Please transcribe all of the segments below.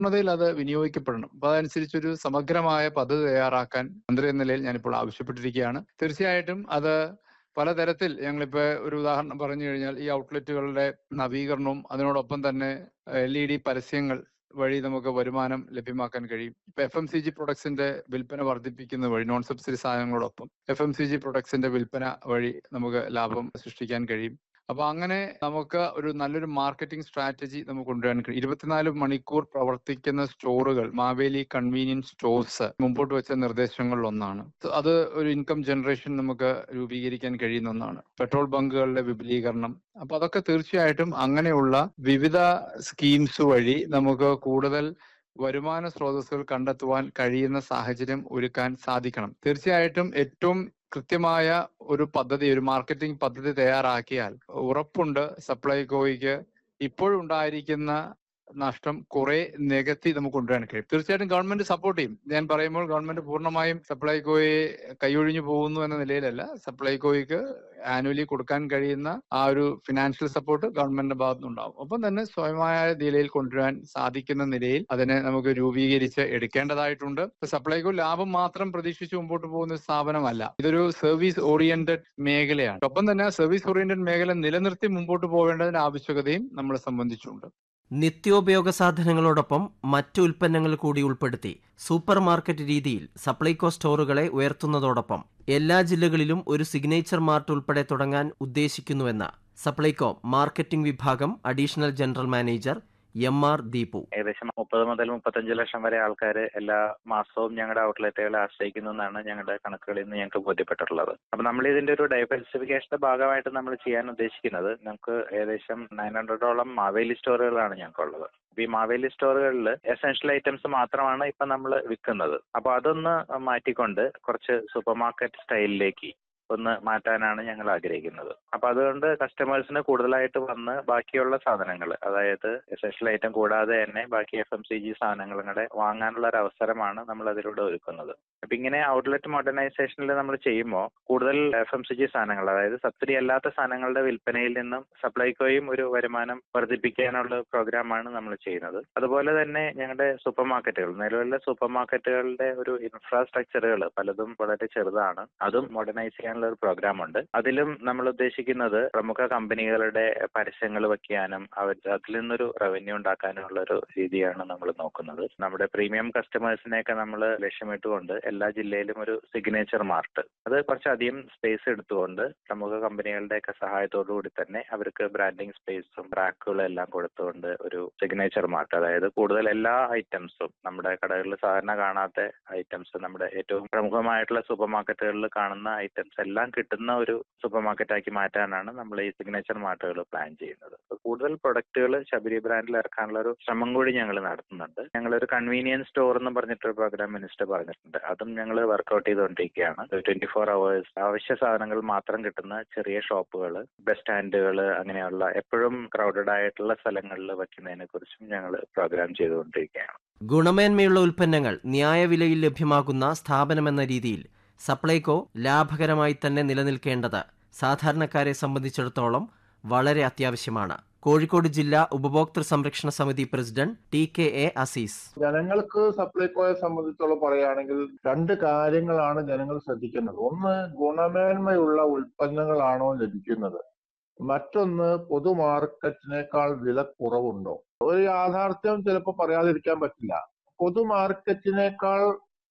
പൂർണ്ണതയിൽ അത് വിനിയോഗിക്കപ്പെടണം അപ്പൊ അതനുസരിച്ചൊരു സമഗ്രമായ പദ്ധതി തയ്യാറാക്കാൻ മന്ത്രി എന്ന നിലയിൽ ഞാനിപ്പോൾ ആവശ്യപ്പെട്ടിരിക്കുകയാണ് തീർച്ചയായിട്ടും അത് പലതരത്തിൽ ഞങ്ങളിപ്പോ ഒരു ഉദാഹരണം പറഞ്ഞു കഴിഞ്ഞാൽ ഈ ഔട്ട്ലെറ്റുകളുടെ നവീകരണവും അതിനോടൊപ്പം തന്നെ എൽ ഇ ഡി പരസ്യങ്ങൾ വഴി നമുക്ക് വരുമാനം ലഭ്യമാക്കാൻ കഴിയും ഇപ്പൊ എഫ് എം സി ജി പ്രൊഡക്ട്സിന്റെ വിൽപ്പന വർദ്ധിപ്പിക്കുന്ന വഴി നോൺ സബ്സിഡി സാധനങ്ങളോടൊപ്പം എഫ് എം സി ജി പ്രൊഡക്ട്സിന്റെ വിൽപ്പന വഴി നമുക്ക് ലാഭം സൃഷ്ടിക്കാൻ കഴിയും അപ്പൊ അങ്ങനെ നമുക്ക് ഒരു നല്ലൊരു മാർക്കറ്റിംഗ് സ്ട്രാറ്റജി നമുക്ക് കൊണ്ടുവരാൻ കഴിയും ഇരുപത്തിനാല് മണിക്കൂർ പ്രവർത്തിക്കുന്ന സ്റ്റോറുകൾ മാവേലി കൺവീനിയൻസ് സ്റ്റോഴ്സ് മുമ്പോട്ട് വെച്ച നിർദ്ദേശങ്ങളിൽ ഒന്നാണ് അത് ഒരു ഇൻകം ജനറേഷൻ നമുക്ക് രൂപീകരിക്കാൻ കഴിയുന്ന ഒന്നാണ് പെട്രോൾ ബങ്കുകളുടെ വിപുലീകരണം അപ്പൊ അതൊക്കെ തീർച്ചയായിട്ടും അങ്ങനെയുള്ള വിവിധ സ്കീംസ് വഴി നമുക്ക് കൂടുതൽ വരുമാന സ്രോതസ്സുകൾ കണ്ടെത്തുവാൻ കഴിയുന്ന സാഹചര്യം ഒരുക്കാൻ സാധിക്കണം തീർച്ചയായിട്ടും ഏറ്റവും കൃത്യമായ ഒരു പദ്ധതി ഒരു മാർക്കറ്റിംഗ് പദ്ധതി തയ്യാറാക്കിയാൽ ഉറപ്പുണ്ട് സപ്ലൈകോയ്ക്ക് ഇപ്പോഴുണ്ടായിരിക്കുന്ന നഷ്ടം കുറെ നികത്തി നമുക്ക് കൊണ്ടുവരാൻ കഴിയും തീർച്ചയായിട്ടും ഗവൺമെന്റ് സപ്പോർട്ട് ചെയ്യും ഞാൻ പറയുമ്പോൾ ഗവൺമെന്റ് പൂർണ്ണമായും സപ്ലൈകോയെ കൈയൊഴിഞ്ഞു പോകുന്നു എന്ന നിലയിലല്ല സപ്ലൈകോയ്ക്ക് ആനുവലി കൊടുക്കാൻ കഴിയുന്ന ആ ഒരു ഫിനാൻഷ്യൽ സപ്പോർട്ട് ഗവൺമെന്റിന്റെ ഭാഗത്തുനിന്നുണ്ടാവും ഒപ്പം തന്നെ സ്വയമായ നിലയിൽ കൊണ്ടുവരാൻ സാധിക്കുന്ന നിലയിൽ അതിനെ നമുക്ക് രൂപീകരിച്ച് എടുക്കേണ്ടതായിട്ടുണ്ട് സപ്ലൈകോ ലാഭം മാത്രം പ്രതീക്ഷിച്ച് മുമ്പോട്ട് പോകുന്ന ഒരു സ്ഥാപനമല്ല ഇതൊരു സർവീസ് ഓറിയന്റഡ് മേഖലയാണ് ഒപ്പം തന്നെ സർവീസ് ഓറിയന്റഡ് മേഖല നിലനിർത്തി മുമ്പോട്ട് പോവേണ്ടതിന്റെ ആവശ്യകതയും നമ്മളെ സംബന്ധിച്ചുണ്ട് നിത്യോപയോഗ സാധനങ്ങളോടൊപ്പം മറ്റു ഉൽപ്പന്നങ്ങൾ കൂടി ഉൾപ്പെടുത്തി സൂപ്പർ മാർക്കറ്റ് രീതിയിൽ സപ്ലൈകോ സ്റ്റോറുകളെ ഉയർത്തുന്നതോടൊപ്പം എല്ലാ ജില്ലകളിലും ഒരു സിഗ്നേച്ചർ മാർട്ട് ഉൾപ്പെടെ തുടങ്ങാൻ ഉദ്ദേശിക്കുന്നുവെന്ന് സപ്ലൈകോ മാർക്കറ്റിംഗ് വിഭാഗം additional general manager M R Deepu ഏകദേശം മുപ്പത് മുതൽ മുപ്പത്തഞ്ച് ലക്ഷം വരെ ആൾക്കാർ എല്ലാ മാസവും ഞങ്ങളുടെ ഔട്ട്ലെറ്റുകളെ ആശ്രയിക്കുന്നു എന്നാണ് ഞങ്ങളുടെ കണക്കുകളിൽ നിന്ന് ഞങ്ങൾക്ക് ബോധ്യപ്പെട്ടിട്ടുള്ളത് അപ്പൊ നമ്മൾ ഇതിന്റെ ഒരു ഡൈവേഴ്സിഫിക്കേഷന്റെ ഭാഗമായിട്ട് നമ്മൾ ചെയ്യാൻ ഉദ്ദേശിക്കുന്നത് നമുക്ക് ഏകദേശം നയൻ ഹൺഡ്രഡോളം മാവേലി സ്റ്റോറുകളാണ് ഞങ്ങൾക്കുള്ളത് അപ്പൊ ഈ മാവേലി സ്റ്റോറുകളിൽ എസെൻഷ്യൽ ഐറ്റംസ് മാത്രമാണ് ഇപ്പൊ നമ്മൾ വിൽക്കുന്നത് അപ്പൊ അതൊന്ന് മാറ്റിക്കൊണ്ട് കുറച്ച് സൂപ്പർ മാർക്കറ്റ് സ്റ്റൈലിലേക്ക് ഒന്ന് മാറ്റാനാണ് ഞങ്ങൾ ആഗ്രഹിക്കുന്നത് അപ്പൊ അതുകൊണ്ട് കസ്റ്റമേഴ്സിന് കൂടുതലായിട്ട് വന്ന് ബാക്കിയുള്ള സാധനങ്ങൾ അതായത് എസെൻഷ്യൽ ഐറ്റം കൂടാതെ തന്നെ ബാക്കി എഫ് എം സി ജി സാധനങ്ങളും കൂടെ വാങ്ങാനുള്ള ഒരു അവസരമാണ് നമ്മൾ അതിലൂടെ ഒരുക്കുന്നത് അപ്പൊ ഇങ്ങനെ ഔട്ട്ലെറ്റ് മോഡേണൈസേഷനിൽ നമ്മൾ ചെയ്യുമ്പോൾ കൂടുതൽ എഫ് എം സി ജി സാധനങ്ങൾ അതായത് സബ്സിഡി അല്ലാത്ത സാധനങ്ങളുടെ വിൽപ്പനയിൽ നിന്നും സപ്ലൈകോയും ഒരു വരുമാനം വർദ്ധിപ്പിക്കാനുള്ള പ്രോഗ്രാമാണ് നമ്മൾ ചെയ്യുന്നത് അതുപോലെ തന്നെ ഞങ്ങളുടെ സൂപ്പർ മാർക്കറ്റുകൾ നിലവിലെ സൂപ്പർ മാർക്കറ്റുകളുടെ ഒരു ഇൻഫ്രാസ്ട്രക്ചറുകൾ പലതും വളരെ ചെറുതാണ് അതും മോഡേണൈസ് ചെയ്യാനുള്ള ഒരു പ്രോഗ്രാം ഉണ്ട് അതിലും നമ്മൾ ഉദ്ദേശിക്കുന്നത് പ്രമുഖ കമ്പനികളുടെ പരസ്യങ്ങൾ വെക്കാനും അവർ അതിൽ നിന്നൊരു റവന്യൂ ഉണ്ടാക്കാനുള്ള ഒരു രീതിയാണ് നമ്മൾ നോക്കുന്നത് നമ്മുടെ പ്രീമിയം കസ്റ്റമേഴ്സിനെയൊക്കെ നമ്മൾ ലക്ഷ്യമിട്ടുകൊണ്ട് എല്ലാ ജില്ലയിലും ഒരു സിഗ്നേച്ചർ മാർട്ട് അത് കുറച്ചധികം സ്പേസ് എടുത്തുകൊണ്ട് പ്രമുഖ കമ്പനികളുടെയൊക്കെ സഹായത്തോടു കൂടി തന്നെ അവർക്ക് ബ്രാൻഡിങ് സ്പേസും റാക്കുകളും എല്ലാം കൊടുത്തുകൊണ്ട് ഒരു സിഗ്നേച്ചർ മാർട്ട് അതായത് കൂടുതൽ എല്ലാ ഐറ്റംസും നമ്മുടെ കടകളിൽ സാധാരണ കാണാത്ത ഐറ്റംസ് നമ്മുടെ ഏറ്റവും പ്രമുഖമായിട്ടുള്ള സൂപ്പർ മാർക്കറ്റുകളിൽ കാണുന്ന ഐറ്റംസ് എല്ലാം കിട്ടുന്ന ഒരു സൂപ്പർ മാർക്കറ്റാക്കി മാറ്റാനാണ് നമ്മൾ ഈ സിഗ്നേച്ചർ മാർട്ടുകൾ പ്ലാൻ ചെയ്യുന്നത് കൂടുതൽ പ്രൊഡക്റ്റുകൾ ശബരി ബ്രാൻഡിൽ ഇറക്കാനുള്ള ഒരു ശ്രമം കൂടി ഞങ്ങൾ നടത്തുന്നുണ്ട് ഞങ്ങൾ ഒരു കൺവീനിയൻസ് സ്റ്റോർ എന്ന് പറഞ്ഞിട്ടൊരു പ്രോഗ്രാം മിനിസ്റ്റർ പറഞ്ഞിട്ടുണ്ട് അതും ഞങ്ങൾ വർക്ക്ഔട്ട് ചെയ്തുകൊണ്ടിരിക്കുകയാണ് ട്വന്റി ഫോർ അവേഴ്സ് അവശ്യ സാധനങ്ങൾ മാത്രം കിട്ടുന്ന ചെറിയ ഷോപ്പുകൾ ബസ് സ്റ്റാൻഡുകൾ അങ്ങനെയുള്ള എപ്പോഴും ക്രൗഡഡ് ആയിട്ടുള്ള സ്ഥലങ്ങളിൽ വയ്ക്കുന്നതിനെ കുറിച്ചും ഞങ്ങൾ പ്രോഗ്രാം ചെയ്തുകൊണ്ടിരിക്കുകയാണ് ഗുണമേന്മയുള്ള ഉൽപ്പന്നങ്ങൾ ന്യായവിലയിൽ ലഭ്യമാകുന്ന സ്ഥാപനമെന്ന രീതിയിൽ സപ്ലൈകോ ലാഭകരമായി തന്നെ നിലനിൽക്കേണ്ടത് സാധാരണക്കാരെ സംബന്ധിച്ചിടത്തോളം വളരെ അത്യാവശ്യമാണ് കോഴിക്കോട് ജില്ലാ ഉപഭോക്തൃ സംരക്ഷണ സമിതി president T K A Azeez ജനങ്ങൾക്ക് സപ്ലൈകോയെ സംബന്ധിച്ചോളം പറയുകയാണെങ്കിൽ രണ്ട് കാര്യങ്ങളാണ് ജനങ്ങൾ ശ്രദ്ധിക്കുന്നത് ഒന്ന് ഗുണമേന്മയുള്ള ഉൽപ്പന്നങ്ങളാണോ ലഭിക്കുന്നത് മറ്റൊന്ന് പൊതു മാർക്കറ്റിനേക്കാൾ വില കുറവുണ്ടോ ഒരു യാഥാർത്ഥ്യം ചിലപ്പോൾ പറയാതിരിക്കാൻ പറ്റില്ല പൊതു മാർക്കറ്റിനേക്കാൾ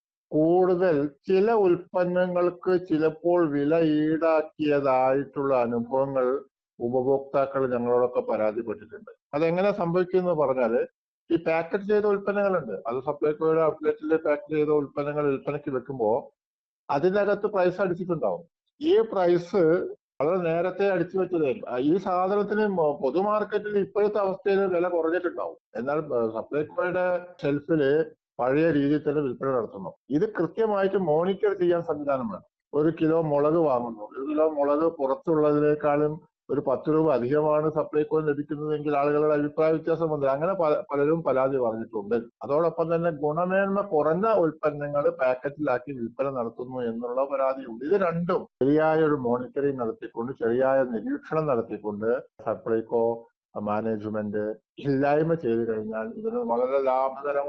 കൂടുതൽ ചില ഉൽപ്പന്നങ്ങൾക്ക് ചിലപ്പോൾ വില ഈടാക്കിയതായിട്ടുള്ള അനുഭവങ്ങൾ ഉപഭോക്താക്കൾ ഞങ്ങളോടൊക്കെ പരാതിപ്പെട്ടിട്ടുണ്ട് അതെങ്ങനെ സംഭവിക്കുമെന്ന് പറഞ്ഞാല് ഈ പാക്കറ്റ് ചെയ്ത ഉൽപ്പന്നങ്ങളുണ്ട് അത് സപ്ലൈകോയുടെ ഔട്ട്ലെറ്റിൽ പാക്ക് ചെയ്ത ഉൽപ്പന്നങ്ങൾ വിൽപ്പനയ്ക്ക് വെക്കുമ്പോൾ അതിനകത്ത് പ്രൈസ് അടിച്ചിട്ടുണ്ടാവും ഈ പ്രൈസ് വളരെ നേരത്തെ അടിച്ചു വെച്ചതായിരിക്കും ഈ സാധനത്തിന് പൊതു മാർക്കറ്റിൽ ഇപ്പോഴത്തെ അവസ്ഥയിൽ വില കുറഞ്ഞിട്ടുണ്ടാവും എന്നാൽ സപ്ലൈകോയുടെ ഷെൽഫില് പഴയ രീതിയിൽ തന്നെ വിൽപ്പന നടത്തുന്നു ഇത് കൃത്യമായിട്ട് മോണിറ്റർ ചെയ്യാൻ സംവിധാനം വേണം ഒരു കിലോ മുളക് വാങ്ങുന്നു ഒരു കിലോ മുളക് പുറത്തുള്ളതിനേക്കാളും ഒരു പത്ത് രൂപ അധികമാണ് സപ്ലൈകോ ലഭിക്കുന്നതെങ്കിൽ ആളുകളുടെ അഭിപ്രായ വ്യത്യാസം വന്നു അങ്ങനെ പലരും പരാതി പറഞ്ഞിട്ടുണ്ട് അതോടൊപ്പം തന്നെ ഗുണമേന്മ കുറഞ്ഞ ഉൽപ്പന്നങ്ങൾ പാക്കറ്റിലാക്കി വിൽപ്പന നടത്തുന്നു എന്നുള്ള പരാതിയുണ്ട് ഇത് രണ്ടും ശരിയായ ഒരു മോണിറ്ററിംഗ് നടത്തിക്കൊണ്ട് ശരിയായ നിരീക്ഷണം നടത്തിക്കൊണ്ട് സപ്ലൈകോ മാനേജ്മെന്റ് ഇല്ലായ്മ ചെയ്തു കഴിഞ്ഞാൽ ഇതിന് വളരെ ലാഭകരമായ